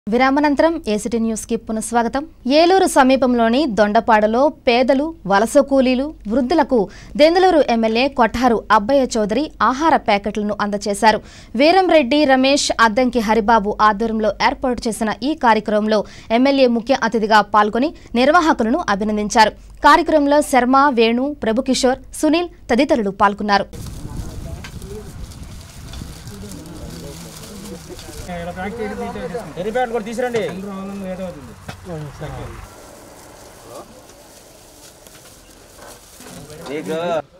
విరామనంతరం ACT news కి పునఃస్వాగతం ఏలూరు సమీపంలోని దొండపాడలో పేదలు వలస కూలీలు వృద్ధులకు దెందులూరు ఎమ్మెల్యే కొఠారు అబ్బయ్య చౌదరి ఆహార ప్యాకెట్లను అందజేశారు వీరంరెడ్డి రమేష్ అద్దంకి హరిబాబు ఆధ్వర్యంలో ఏర్పాటు చేసిన ఈ కార్యక్రమంలో ఎమ్మెల్యే ముఖ్య అతిథిగా పాల్గొని నిర్వాహకులను అభినందించారు కార్యక్రమంలో శర్మ వేణు ప్రభుకిషోర్ సునీల్ తదితరులు పాల్గొన్నారు ఎన్ని ప్యాకెట్ కూడా తీసురండి నీకు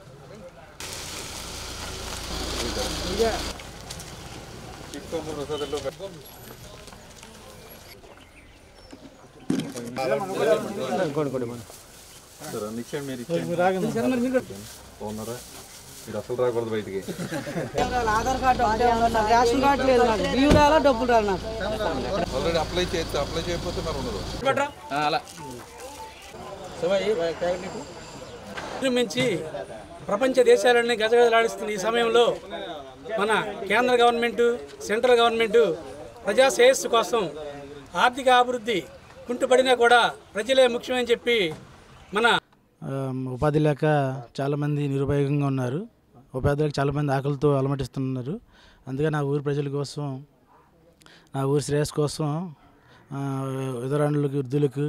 సార్ అన్ని ఇచ్చేయండి మీరు ఇచ్చేయండి బాగున్నారా మీరు అసలు రాకూడదు బయటికి ఆధార్ కార్డు ఒకటే ఉంది నాకు రేషన్ కార్డు లేదు నాకు బియ్యం రాలా డబ్బులు రాలి నాకు ఆల్రెడీ అప్లై చేస్తే అప్లై చేయకపోతే మరి ఉండదు అలా శివయ్య ప్యాకెట్ నీకు నిర్మించి ప్రపంచ దేశాలన్నీ గజగజలాడిస్తున్న ఈ సమయంలో మన కేంద్ర గవర్నమెంటు సెంట్రల్ గవర్నమెంటు ప్రజా శ్రేయస్సు కోసం ఆర్థిక అభివృద్ధి కుంటుపడినా కూడా ప్రజలే ముఖ్యమని చెప్పి మన ఆ, ఉపాధి లేక చాలామంది నిరుపయోగంగా ఉన్నారు ఉపాధులకు చాలామంది ఆకలితో అలమటిస్తున్నారు అందుకే నా ఊరి ప్రజల కోసం నా ఊరి శ్రేయస్ కోసం ఆ, విధరాండ్రులకు వృద్ధులకు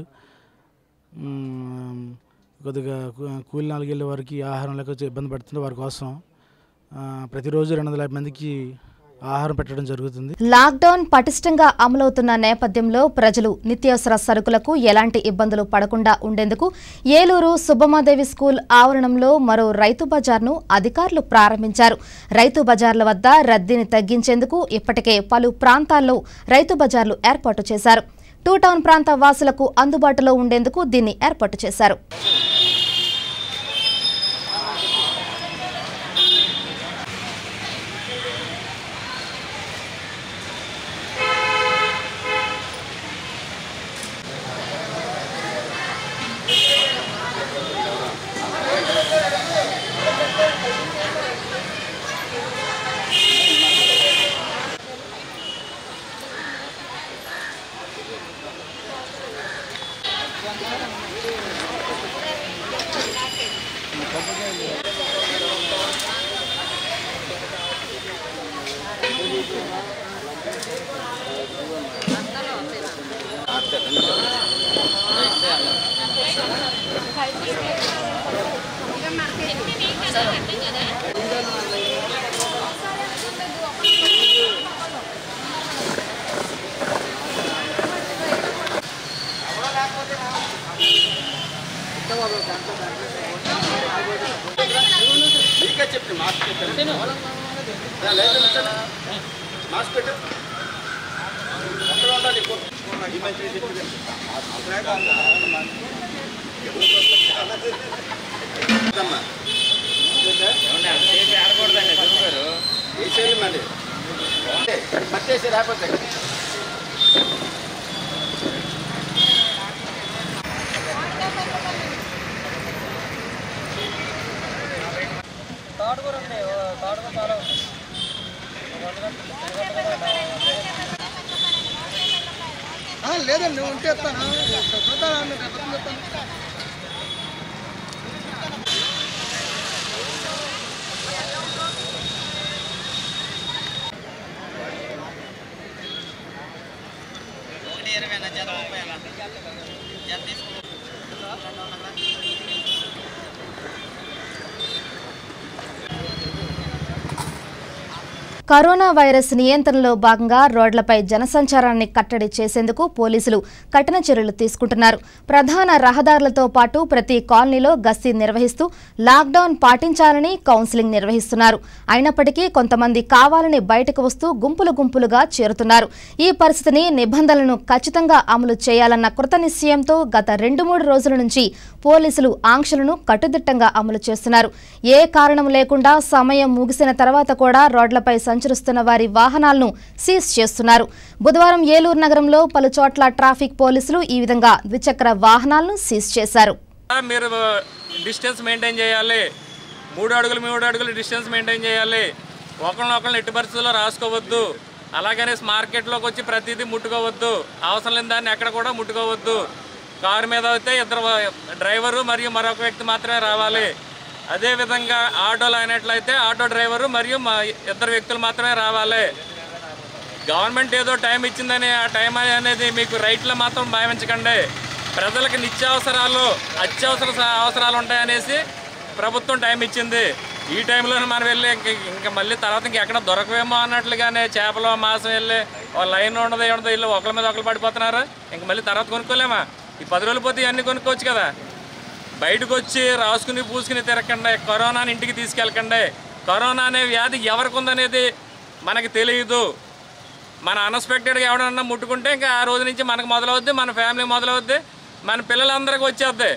మ్, కొద్దిగా కూ- కూలి నాలుగేళ్ళ వారికి ఆహారం లేక వచ్చి ఇబ్బంది పడుతుంది వారి కోసం ఆ, ప్రతిరోజు రెండు వందల యాభై మందికి ఆహారం పెట్టడం జరుగుతుంది లాక్డౌన్ పటిష్టంగా అమలవుతున్న నేపథ్యంలో ప్రజలు నిత్యావసర సరుకులకు ఎలాంటి ఇబ్బందులు పడకుండా ఉండేందుకు ఏలూరు సుబ్బమాదేవి స్కూల్ ఆవరణంలో మరో రైతు బజార్ను అధికారులు ప్రారంభించారు రైతు బజార్ల వద్ద రద్దీని తగ్గించేందుకు ఇప్పటికే పలు ప్రాంతాల్లో రైతు బజార్లు ఏర్పాటు చేశారు టూ టౌన్ ప్రాంత వాసులకు అందుబాటులో ఉండేందుకు దీన్ని ఏర్పాటు చేశారు నీకే చెప్పి మాస్క్ పెట్టండి లేదు మాస్క్ పెట్టు ఎక్కడ ఉండాలి ఈ మంచి చెప్పింది వేసేయాలి మళ్ళీ మట్టేసి రాకపోతే లేదండి ఉంటే ఇస్తాను కరోనా వైరస్ నియంత్రణలో భాగంగా రోడ్లపై జనసంచారాన్ని కట్టడి చేసేందుకు పోలీసులు కఠిన చర్యలు తీసుకుంటున్నారు ప్రధాన రహదారులతో పాటు ప్రతి కాలనీలో గస్తీ నిర్వహిస్తూ లాక్డౌన్ పాటించాలని కౌన్సిలింగ్ నిర్వహిస్తున్నారు అయినప్పటికీ కొంతమంది కావాలని బయటకు వస్తూ గుంపులు గుంపులుగా చేరుతున్నారు ఈ పరిస్థితిని నిబంధనలను ఖచ్చితంగా అమలు చేయాలన్న కృత నిశ్చయంతో గత రెండు మూడు రోజుల నుంచి పోలీసులు ఆంక్షలను కట్టుదిట్టంగా అమలు చేస్తున్నారు ఏ కారణం లేకుండా సమయం ముగిసిన తర్వాత కూడా రోడ్లపై సంచరిస్తున్న వారి వాహనాలను సీజ్ చేస్తున్నారు బుధవారం ఏలూరు నగరంలో పలు చోట్ల ట్రాఫిక్ పోలీసులు ఈ విధంగా ద్విచక్ర వాహనాలను సీజ్ చేశారు మీరు డిస్టెన్స్ మెయింటైన్ చేయాలి మూడు అడుగులు మూడు అడుగులు డిస్టెన్స్ మెయింటైన్ చేయాలి ఒకరినొకరిని ఎట్టి పరిస్థితుల్లో రాసుకోవద్దు అలాగనేసి మార్కెట్లోకి వచ్చి ప్రతిదీ ముట్టుకోవద్దు అవసరం లేని దాన్ని ఎక్కడ కూడా ముట్టుకోవద్దు కారు మీద అయితే ఇద్దరు డ్రైవరు మరియు మరొక వ్యక్తి మాత్రమే రావాలి అదేవిధంగా ఆటోలో అయినట్లయితే ఆటో డ్రైవరు మరియు మా ఇద్దరు వ్యక్తులు మాత్రమే రావాలి గవర్నమెంట్ ఏదో టైం ఇచ్చిందని ఆ టైం అనేది మీకు రైట్లో మాత్రం భావించకండి ప్రజలకు నిత్యావసరాలు అత్యవసర స- అవసరాలు ఉంటాయనేసి ప్రభుత్వం టైం ఇచ్చింది ఈ టైంలోనే మనం వెళ్ళి ఇంక ఇంకా మళ్ళీ తర్వాత ఇంకెక్కడ దొరకవేమో అన్నట్లుగానే చేపలు మాంసం వెళ్ళి ఒక లైన్ ఉండదు ఏముండదు వీళ్ళు ఒకరి మీద ఒకరు పడిపోతున్నారు ఇంక మళ్ళీ తర్వాత కొనుక్కోలేమా ఈ పది రోజులు పోతే ఇవన్నీ కొనుక్కోవచ్చు కదా బయటకు వచ్చి రాసుకుని పూసుకుని తిరగకండి కరోనాని ఇంటికి తీసుకెళ్ళకండి కరోనా అనే వ్యాధి ఎవరికి ఉందనేది మనకి తెలియదు మన అన్ఎక్స్పెక్టెడ్గా ఎవడన్నా ముట్టుకుంటే ఇంకా ఆ రోజు నుంచి మనకు మొదలవుద్ది మన ఫ్యామిలీ మొదలవుద్ది మన పిల్లలందరికీ వచ్చేద్ది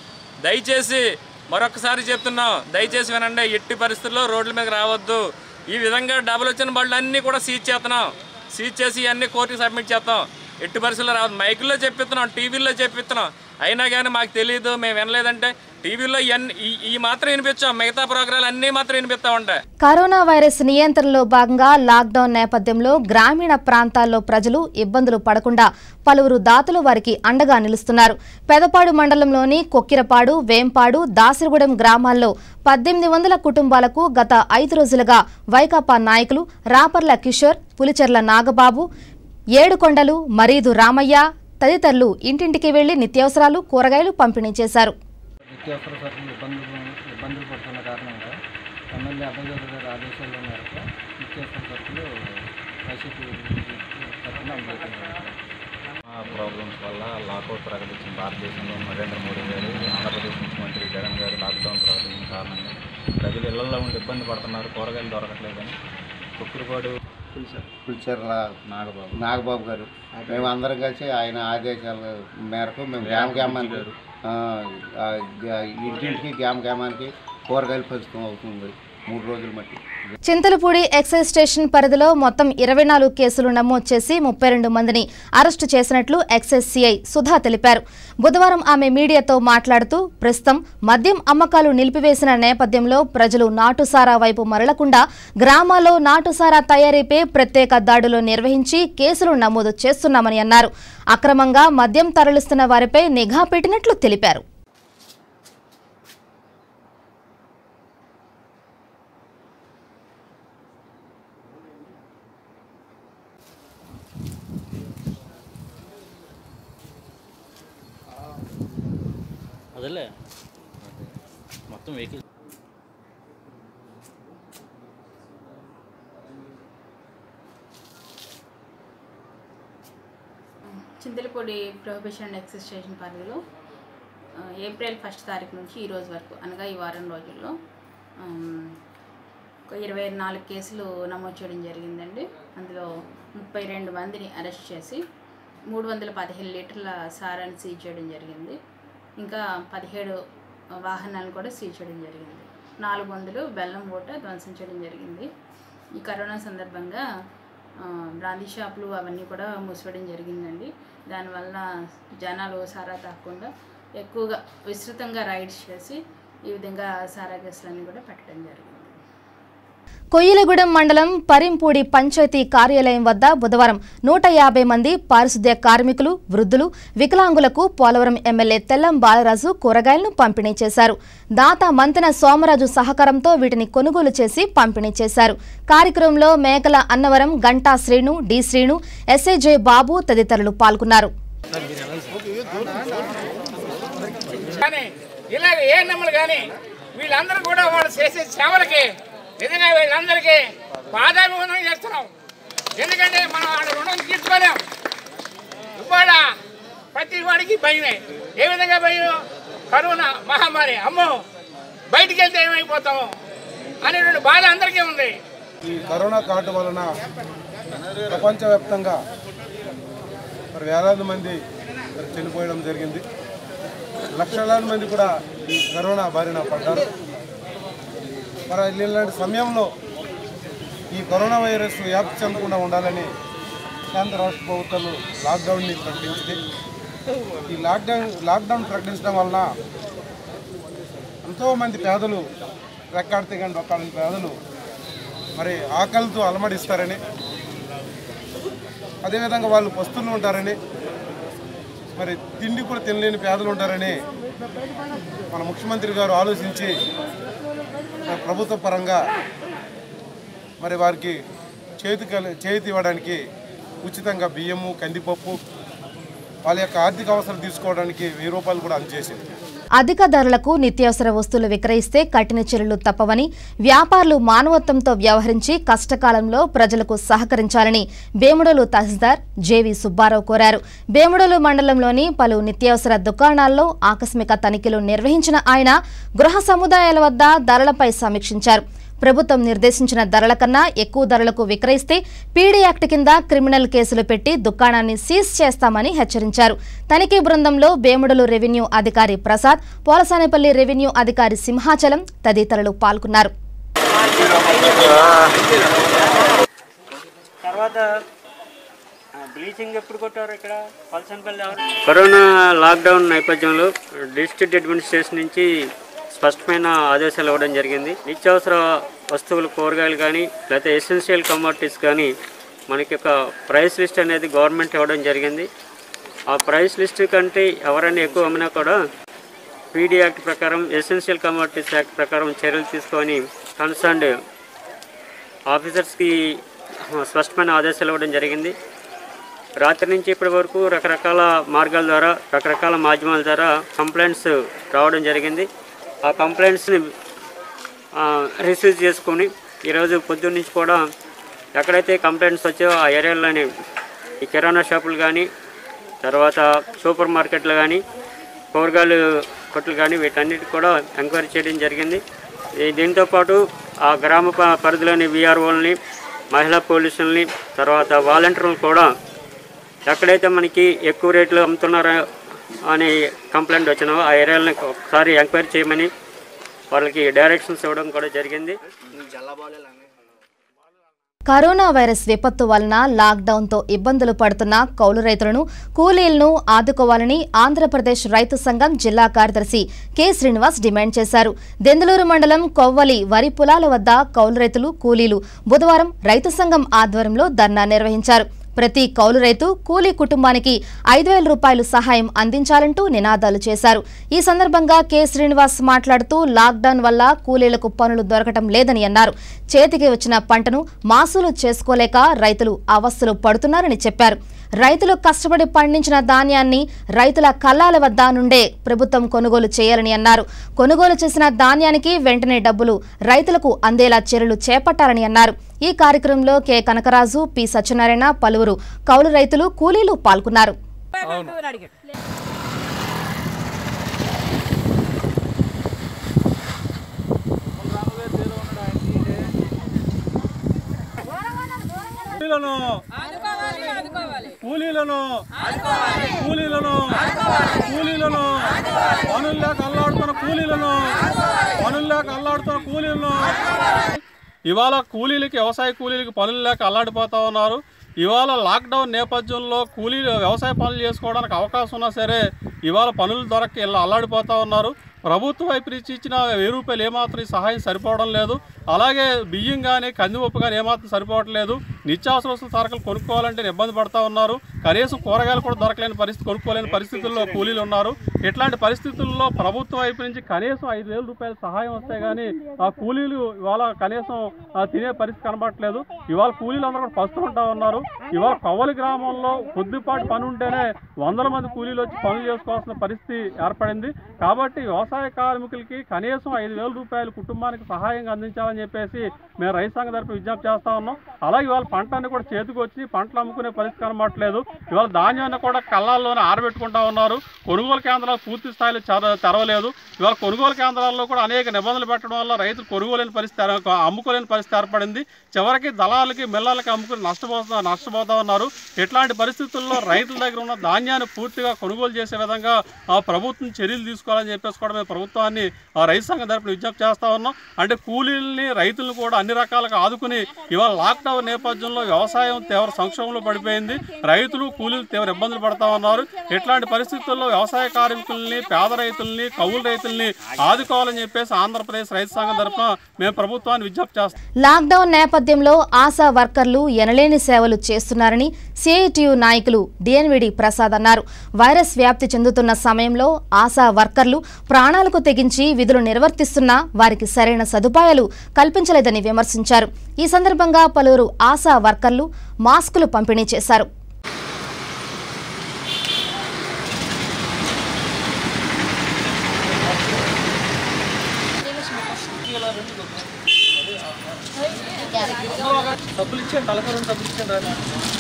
దయచేసి మరొకసారి చెప్తున్నాం దయచేసి వినండి ఎట్టి పరిస్థితుల్లో రోడ్ల మీద రావద్దు ఈ విధంగా డబుల్ వచ్చిన బళ్ళు అన్నీ కూడా సీజ్ చేస్తున్నాం సీజ్ చేసి ఇవన్నీ కోర్టుకి సబ్మిట్ చేస్తాం ఎట్టి పరిస్థితుల్లో రావద్దు మైకుల్లో చెప్పిస్తున్నాం టీవీల్లో చెప్పిస్తున్నాం అయినా కానీ మాకు తెలియదు మేము వినలేదంటే టీవీలో ఇవన్నీ ఈ- ఈ మాత్రం వినిపించాం మిగతా ప్రోగ్రాలు అన్నీ మాత్రం వినిపిస్తూ ఉంటాయి కరోనా వైరస్ నియంత్రణలో భాగంగా లాక్డౌన్ నేపథ్యంలో గ్రామీణ ప్రాంతాల్లో ప్రజలు ఇబ్బందులు పడకుండా పలువురు దాతలు వారికి అండగా నిలుస్తున్నారు పెదపాడు మండలంలోని కొక్కిరపాడు వేంపాడు దాసరిగూడెం గ్రామాల్లో పద్దెనిమిది వందల కుటుంబాలకు గత ఐదు రోజులుగా వైకాపా నాయకులు రాపర్ల కిషోర్ పులిచెర్ల నాగబాబు ఏడుకొండలు మరీదు రామయ్య తదితరులు ఇంటింటికి వెళ్లి నిత్యావసరాలు కూరగాయలు పంపిణీ చేశారు నిత్యావసర సరుకులు ఇబ్బందులు ఇబ్బందులు పడుతున్న కారణంగా ఎమ్మెల్యే అభయగౌడ గారి ఆదేశాల మేరకు నిత్యావసర సరుకులు వైసీపీ తరఫున అందజేస్తున్నారు ఆ ప్రాబ్లమ్స్ వల్ల లాకౌట్ ప్రకటించిన భారతదేశంలో నరేంద్ర మోడీ గారు ఆంధ్రప్రదేశ్ ముఖ్యమంత్రి జగన్ గారు లాక్డౌన్ ప్రకటించిన కారణంగా ప్రజలు ఇళ్లలో ఉండి ఇబ్బంది పడుతున్నారు కూరగాయలు దొరకట్లేదని కుక్కురుపాడు పులిచెర్ల నాగబాబు నాగబాబు గారు మేము అందరం కలిసి ఆయన ఆదేశాల మేరకు మేము గ్రామ గ్రామానికి ఆ, ఆ, గా- ఇంటింటికి గ్రామ గ్రామానికి కూరగాయలు పంచడం అవుతుంది మూడు రోజులు మట్టి చింతలపూడి ఎక్సైజ్ స్టేషన్ పరిధిలో మొత్తం ఇరవై నాలుగు కేసులు నమోదు చేసి ముప్పై రెండు మందిని అరెస్టు చేసినట్లు ఎక్సైజ్ సిఐ సుధా తెలిపారు బుధవారం ఆమె మీడియాతో మాట్లాడుతూ ప్రస్తుతం మద్యం అమ్మకాలు నిలిపివేసిన నేపథ్యంలో ప్రజలు నాటుసారా వైపు మరలకుండా గ్రామాల్లో నాటుసారా తయారీపై ప్రత్యేక దాడులు నిర్వహించి కేసులు నమోదు చేస్తున్నామని అన్నారు అక్రమంగా మద్యం తరలిస్తున్న వారిపై నిఘా పెట్టినట్లు తెలిపారు అదేలే మొత్తం vehicle Chintalapudi prohibition and excise station పరిధిలో ఆ, ఏప్రిల్ ఫస్ట్ తారీఖు నుంచి ఈ రోజు వరకు అనగా ఈ వారం రోజుల్లో ఆమ్, ఒక ఇరవై నాలుగు కేసులు నమోదు చేయడం జరిగిందండి అందులో ముప్పై రెండు మందిని అరెస్ట్ చేసి మూడు వందల పదిహేను లీటర్ల సారాన్ని సీజ్ చేయడం జరిగింది ఇంకా పదిహేడు వాహనాలను కూడా సీజ్ చేయడం జరిగింది నాలుగు వందలు బెల్లం మూట ధ్వంసం చేయడం జరిగింది ఈ కరోనా సందర్భంగా ఆ, బ్రాందీ షాపులు అవన్నీ కూడా మూసివేయడం జరిగిందండి దానివల్ల జనాలు సారా తాగకుండా ఎక్కువగా విస్తృతంగా రైడ్స్ చేసి ఈ విధంగా సారా కేసులన్నీ కూడా పెట్టడం జరిగింది కొయ్యలగూడెం మండలం పరింపూడి పంచాయతీ కార్యాలయం వద్ద బుధవారం నూట యాభై మంది పారిశుద్ధ్య కార్మికులు వృద్ధులు వికలాంగులకు పోలవరం ఎమ్మెల్యే తెల్లం బాలరాజు కూరగాయలను పంపిణీ చేశారు దాత మంతెన సోమరాజు సహకారంతో వీటిని కొనుగోలు చేసి పంపిణీ చేశారు కార్యక్రమంలో మేకల అన్నవరం గంటా శ్రీను డి శ్రీను ఎస్ఐజే బాబు తదితరులు పాల్గొన్నారు కానీ ఇలాగ ఏ నమ్మలు కానీ వీళ్ళందరూ కూడా వాళ్ళు చేసే సేవలకి నిజంగా వీళ్ళందరికీ పాదాభివందనం చేస్తున్నాం ఎందుకంటే మనం వాళ్ళ రుణం తీర్చుకోలేం ఇవాళ ప్రతి వాడికి భయమే ఏ విధంగా భయం కరోనా మహమ్మారి అమ్మో బయటికి వెళ్తే ఏమైపోతాము అనేటువంటి బాధ అందరికీ ఉంది ఈ కరోనా కాటు వలన ప్రపంచవ్యాప్తంగా మరి వేలాది మంది మరి చనిపోయడం జరిగింది లక్షలాది మంది కూడా ఈ కరోనా బారిన పడ్డారు మరి ఇలాంటి సమయంలో ఈ కరోనా వైరస్ వ్యాప్తి చెందకుండా ఉండాలని కేంద్ర రాష్ట్ర ప్రభుత్వాలు లాక్డౌన్ని ప్రకటించింది ఈ లాక్డౌన్ లాక్డౌన్ ప్రకటించడం వలన ఎంతోమంది పేదలు రెక్కాడితే కానీ రొక్కాడని పేదలు మరి ఆకలితో అలమడిస్తారని అదేవిధంగా వాళ్ళు పస్తులు ఉంటారని మరి తిండి కూడా తినలేని పేదలు ఉంటారని మన ముఖ్యమంత్రి గారు ఆలోచించి మరి ప్రభుత్వ పరంగా మరి వారికి చేతి కల- చేతి ఇవ్వడానికి ఉచితంగా బియ్యము కందిపప్పు వాళ్ళ యొక్క ఆర్థిక అవసరం తీసుకోవడానికి వెయ్యి రూపాయలు కూడా అందజేసింది అధిక ధరలకు నిత్యావసర వస్తువులు విక్రయిస్తే కఠిన చర్యలు తప్పవని వ్యాపారులు మానవత్వంతో వ్యవహరించి కష్టకాలంలో ప్రజలకు సహకరించాలని బేముడోలు తహసీల్దార్ జేవి సుబ్బారావు కోరారు బేముడోలు మండలంలోని పలు నిత్యావసర దుకాణాల్లో ఆకస్మిక తనిఖీలు నిర్వహించిన ఆయన గృహ సముదాయాల వద్ద ధరలపై సమీక్షించారు ప్రభుత్వం నిర్దేశించిన ధరల కన్నా ఎక్కువ ధరలకు విక్రయిస్తే పీడీ యాక్ట్ కింద క్రిమినల్ కేసులు పెట్టి దుకాణాన్ని సీజ్ చేస్తామని హెచ్చరించారు తనిఖీ బృందంలో బేముడలు రెవెన్యూ అధికారి ప్రసాద్ పోలసానేపల్లి రెవెన్యూ అధికారి సింహాచలం తదితరులు పాల్గొన్నారు తర్వాత బ్లీచింగ్ ఎప్పుడు కొట్టారు ఇక్కడ పల్సన్పల్లి కరోనా లాక్డౌన్ నేపథ్యంలో డిస్ట్రిక్ట్ అడ్మినిస్ట్రేషన్ నుంచి స్పష్టమైన ఆదేశాలు ఇవ్వడం జరిగింది నిత్యావసర వస్తువులు కూరగాయలు కానీ లేకపోతే ఎసెన్షియల్ కమోడిటీస్ కానీ మనకి ఒక ప్రైస్ లిస్ట్ అనేది గవర్నమెంట్ ఇవ్వడం జరిగింది ఆ ప్రైస్ లిస్ట్ కంటే ఎవరైనా ఎక్కువ అమ్మినా కూడా పీడీ యాక్ట్ ప్రకారం ఎసెన్షియల్ కమోడిటీస్ యాక్ట్ ప్రకారం చర్యలు తీసుకొని కన్సర్న్డ్ ఆఫీసర్స్కి స్పష్టమైన ఆదేశాలు ఇవ్వడం జరిగింది రాత్రి నుంచి ఇప్పటి వరకు రకరకాల మార్గాల ద్వారా రకరకాల మాధ్యమాల ద్వారా కంప్లైంట్స్ రావడం జరిగింది ఆ కంప్లైంట్స్ని రిసీవ్ చేసుకొని ఈరోజు పొద్దున్న నుంచి కూడా ఎక్కడైతే కంప్లైంట్స్ వచ్చాయో ఆ ఏరియాలోని ఈ కిరాణా షాపులు కానీ తర్వాత సూపర్ మార్కెట్లు కానీ కూరగాయలు కొట్లు కానీ వీటన్నిటి కూడా ఎంక్వైరీ చేయడం జరిగింది ఈ దీంతో పాటు ఆ గ్రామ ప- పరిధిలోని విఆర్ఓల్ని మహిళా పోలీసుల్ని తర్వాత వాలంటీర్లు కూడా ఎక్కడైతే మనకి ఎక్కువ రేట్లు అమ్ముతున్నారో అని కంప్లైంట్ వచ్చినావో ఆ ఏరియాలని ఒకసారి ఎంక్వైరీ చేయమని వాళ్ళకి డైరెక్షన్స్ ఇవ్వడం కూడా జరిగింది కరోనా వైరస్ విపత్తు వలన లాక్డౌన్తో ఇబ్బందులు పడుతున్న కౌలు రైతులను కూలీలను ఆదుకోవాలని ఆంధ్రప్రదేశ్ రైతు సంఘం జిల్లా కార్యదర్శి కె శ్రీనివాస్ డిమాండ్ చేశారు దెందులూరు మండలం కొవ్వలి వరి పొలాల వద్ద కౌలు రైతులు కూలీలు బుధవారం రైతు సంఘం ఆధ్వర్యంలో ధర్నా నిర్వహించారు ప్రతి కౌలు రైతు కూలీ కుటుంబానికి ఐదు వేల రూపాయలు సహాయం అందించాలంటూ నినాదాలు చేశారు ఈ సందర్భంగా కె శ్రీనివాస్ మాట్లాడుతూ లాక్డౌన్ వల్ల కూలీలకు పనులు దొరకటం లేదని అన్నారు చేతికి వచ్చిన పంటను మాసులు చేసుకోలేక రైతులు అవస్థలు పడుతున్నారని చెప్పారు రైతులు కష్టపడి పండించిన ధాన్యాన్ని రైతుల కల్లాల వద్ద నుండే ప్రభుత్వం కొనుగోలు చేయాలని అన్నారు కొనుగోలు చేసిన ధాన్యానికి వెంటనే డబ్బులు రైతులకు అందేలా చర్యలు చేపట్టాలని అన్నారు ఈ కార్యక్రమంలో కె కనకరాజు పి సత్యనారాయణ పలువురు కౌలు రైతులు కూలీలు పాల్గొన్నారు కూలీలను కూలీలను కూలీలను కూలీలను పనులు లేక అల్లాడుతున్న కూలీలను పనులు లేక అల్లాడుతున్న కూలీలను ఇవాళ కూలీలకి వ్యవసాయ కూలీలకి పనులు లేక అల్లాడిపోతా ఉన్నారు ఇవాళ లాక్డౌన్ నేపథ్యంలో కూలీలు వ్యవసాయ పనులు చేసుకోవడానికి అవకాశం ఉన్నా సరే ఇవాళ పనులు దొరక్క ఇలా అల్లాడిపోతా ఉన్నారు ప్రభుత్వం వైపు నుంచి ఇచ్చిన వెయ్యి రూపాయలు ఏమాత్రం ఈ సహాయం సరిపోవడం లేదు అలాగే బియ్యం కానీ కందిపప్పు కానీ ఏమాత్రం సరిపోవడం లేదు నిత్యావసర వస్తువుల సరుకులు కొనుక్కోవాలంటే ఇబ్బంది పడతా ఉన్నారు కనీసం కూరగాయలు కూడా దొరకలేని పరిస్థితి కొనుక్కోలేని పరిస్థితుల్లో కూలీలు ఉన్నారు ఇట్లాంటి పరిస్థితుల్లో ప్రభుత్వం వైపు నుంచి కనీసం ఐదు వేల రూపాయల సహాయం వస్తే కానీ ఆ కూలీలు ఇవాళ కనీసం ఆ, తినే పరిస్థితి కనబడట్లేదు ఇవాళ కూలీలు అందరూ కూడా పస్తు ఉంటా ఉన్నారు ఇవాళ కవ్వలి గ్రామంలో కొద్దిపాటి పని ఉంటేనే వందల మంది కూలీలు వచ్చి పనులు చేసుకోవాల్సిన పరిస్థితి ఏర్పడింది కాబట్టి వ్యవసాయ కార్మికులకి కనీసం ఐదు వేల రూపాయలు కుటుంబానికి సహాయంగా అందించాలని చెప్పేసి మేము రైతు సంఘ తరపు విజ్ఞప్తి చేస్తా ఉన్నాం అలాగే ఇవాళ పంట అన్ని కూడా చేతికి వచ్చి పంటలు అమ్ముకునే పరిస్థితి కనబడట్లేదు ఇవాళ ధాన్యాన్ని కూడా కళ్ళాల్లోనే ఆరబెట్టుకుంటా ఉన్నారు కొనుగోలు కేంద్రాలు పూర్తి స్థాయిలో తెర- తెరవలేదు ఇవాళ కొనుగోలు కేంద్రాల్లో కూడా అనేక నిబంధనలు పెట్టడం వల్ల రైతులు కొనుగోలేని పరిస్థితి ఏర్- అమ్ముకోలేని పరిస్థితి ఏర్పడింది చివరికి దళాలకి మిల్లలకి అమ్ముకుని నష్టపోతా నష్టపోతా ఉన్నారు ఇట్లాంటి పరిస్థితుల్లో రైతుల దగ్గర ఉన్న ధాన్యాన్ని పూర్తిగా కొనుగోలు చేసే విధంగా ఆ ప్రభుత్వం చర్యలు తీసుకోవాలని చెప్పేసి కూడా మేము ప్రభుత్వాన్ని ఆ రైతు సంఘం తరపున విజ్ఞప్తి చేస్తా ఉన్నాం అంటే కూలీల్ని ప్రజల్ని రైతులను కూడా అన్ని రకాలుగా ఆదుకుని ఇవాళ లాక్డౌన్ నేపథ్యంలో వ్యవసాయం తీవ్ర సంక్షోభంలో పడిపోయింది రైతులు కూలీలు తీవ్ర ఇబ్బందులు పడతా ఉన్నారు ఇట్లాంటి పరిస్థితుల్లో వ్యవసాయ కార్మికుల్ని పేద రైతుల్ని కౌలు రైతుల్ని ఆదుకోవాలని చెప్పేసి ఆంధ్రప్రదేశ్ రైతు సంఘం తరఫున మేము ప్రభుత్వాన్ని విజ్ఞప్తి చేస్తాం లాక్డౌన్ నేపథ్యంలో ఆశా వర్కర్లు ఎనలేని సేవలు చేస్తున్నారని సిఐటియు నాయకులు డిఎన్విడి ప్రసాద్ అన్నారు వైరస్ వ్యాప్తి చెందుతున్న సమయంలో ఆశా వర్కర్లు ప్రాణాలకు తెగించి విధులు నిర్వర్తిస్తున్నా వారికి సరైన సదుపాయాలు కల్పించలేదని విమర్శించారు ఈ సందర్భంగా పలువురు ఆశా వర్కర్లు మాస్కులు పంపిణీ చేశారు డబ్బులు ఇచ్చాను తలకరం డబ్బులు ఇచ్చాను రా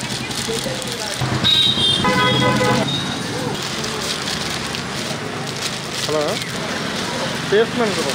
హలో చేస్తున్నాను కదా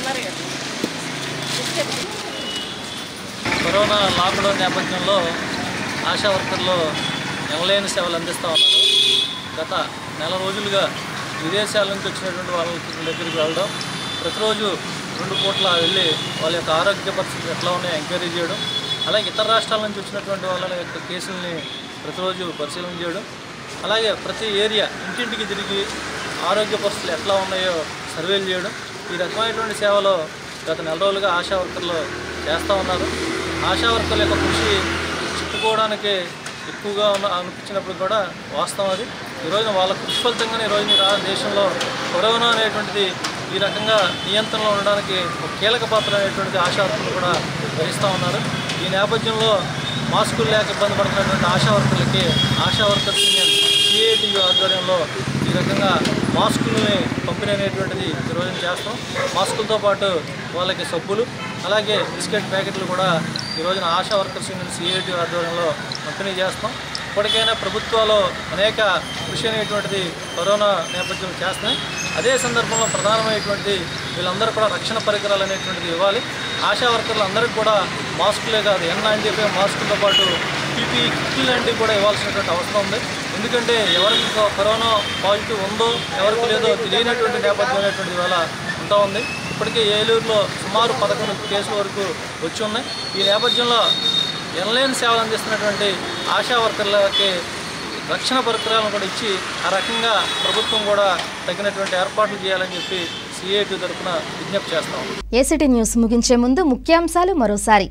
కరోనా లాక్డౌన్ నేపథ్యంలో ఆశా వర్కర్లు ఎనలేని సేవలు అందిస్తూ ఉన్నారు గత నెల రోజులుగా విదేశాల నుంచి వచ్చినటువంటి వాళ్ళ దగ్గరికి వెళ్ళడం ప్రతిరోజు రెండు పూట్ల వెళ్ళి వాళ్ళ యొక్క ఆరోగ్య పరిస్థితులు ఎట్లా ఉన్నాయో ఎంక్వైరీ చేయడం అలాగే ఇతర రాష్ట్రాల నుంచి వచ్చినటువంటి వాళ్ళ యొక్క కేసుల్ని ప్రతిరోజు పరిశీలన చేయడం అలాగే ప్రతి ఏరియా ఇంటింటికి తిరిగి ఆరోగ్య పరిస్థితులు ఎట్లా ఉన్నాయో సర్వేలు చేయడం ఈ రకమైనటువంటి సేవలు గత నెల రోజులుగా ఆశా వర్కర్లు చేస్తూ ఉన్నారు ఆశా వర్కర్ల యొక్క కృషి చెప్పుకోవడానికి ఎక్కువగా ఉన్న అనిపించినప్పుడు కూడా వాస్తవం అది ఈరోజు వాళ్ళ కృషి ఫలితంగానే ఈరోజు ఈ రా- దేశంలో కరోనా అనేటువంటిది ఈ రకంగా నియంత్రణలో ఉండడానికి ఒక కీలక పాత్ర అనేటువంటిది ఆశా వర్కర్లు కూడా వహిస్తూ ఉన్నారు ఈ నేపథ్యంలో మాస్కులు లేక ఇబ్బంది పడుతున్నటువంటి ఆశా వర్కర్లకి ఆశా వర్కర్స్ యూనియన్ సిఐటియు ఆధ్వర్యంలో ఈ రకంగా మాస్కుల్ని పంపిణీ అనేటువంటిది ఈ రోజున చేస్తాం మాస్కులతో పాటు వాళ్ళకి సబ్బులు అలాగే బిస్కెట్ ప్యాకెట్లు కూడా ఈ రోజున ఆశా వర్కర్స్ యూనియన్ సిఐటి ఆధ్వర్యంలో పంపిణీ చేస్తాం ఇప్పటికైనా ప్రభుత్వాలు అనేక కృషి అనేటువంటిది కరోనా నేపథ్యంలో చేస్తున్నాయి అదే సందర్భంలో ప్రధానమైనటువంటి వీళ్ళందరూ కూడా రక్షణ పరికరాలు అనేటువంటిది ఇవ్వాలి ఆశా వర్కర్లు అందరికీ కూడా మాస్కులే కాదు ఎన్ నైంటీ ఫైవ్ మాస్కులతో పాటు పీపీ కిట్లు లాంటివి కూడా ఇవ్వాల్సినటువంటి అవసరం ఉంది ఎందుకంటే ఎవరికి కో- కరోనా పాజిటివ్ ఉందో ఎవరికి లేదో తెలియనటువంటి నేపథ్యం అనేటువంటి ఇవాళ ఉంటా ఉంది ఇప్పటికే ఏలూరులో సుమారు పదకొండు కేసుల వరకు వచ్చి ఉన్నాయి ఈ నేపథ్యంలో ఎనలేని సేవలు అందిస్తున్నటువంటి ఆశా వర్కర్లకి రక్షణ పరికరాలను కూడా ఇచ్చి ఆ రకంగా ప్రభుత్వం కూడా తగినటువంటి ఏర్పాట్లు చేయాలని చెప్పి సిఐటి తరఫున విజ్ఞప్తి చేస్తాం ఏసిటీ న్యూస్ ముగించే ముందు ముఖ్యాంశాలు మరోసారి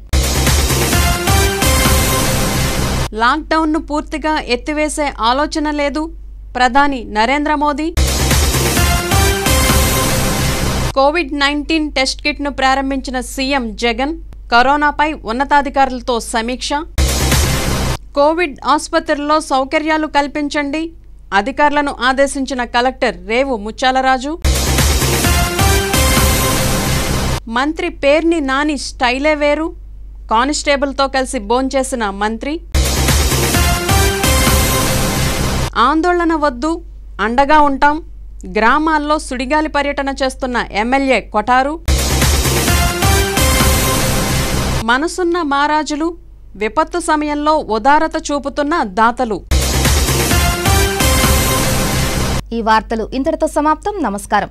లాక్డౌన్ను పూర్తిగా ఎత్తివేసే ఆలోచన లేదు ప్రధాని Narendra Modi covid nineteen test కిట్ను ప్రారంభించిన సీఎం జగన్ కరోనాపై ఉన్నతాధికారులతో సమీక్ష కోవిడ్ ఆసుపత్రుల్లో సౌకర్యాలు కల్పించండి అధికారులను ఆదేశించిన కలెక్టర్ రేవు ముచ్చాలరాజు మంత్రి పేర్ని నాని స్టైలే వేరు కానిస్టేబుల్తో కలిసి భోంచేసిన మంత్రి ఆందోళన వద్దు అండగా ఉంటాం గ్రామాల్లో సుడిగాలి పర్యటన చేస్తున్న ఎమ్మెల్యే కొటారు మనసున్న మారాజులు విపత్తు సమయంలో ఉదారత చూపుతున్న దాతలు ఈ వార్తలు ఇంతటితో సమాప్తం నమస్కారం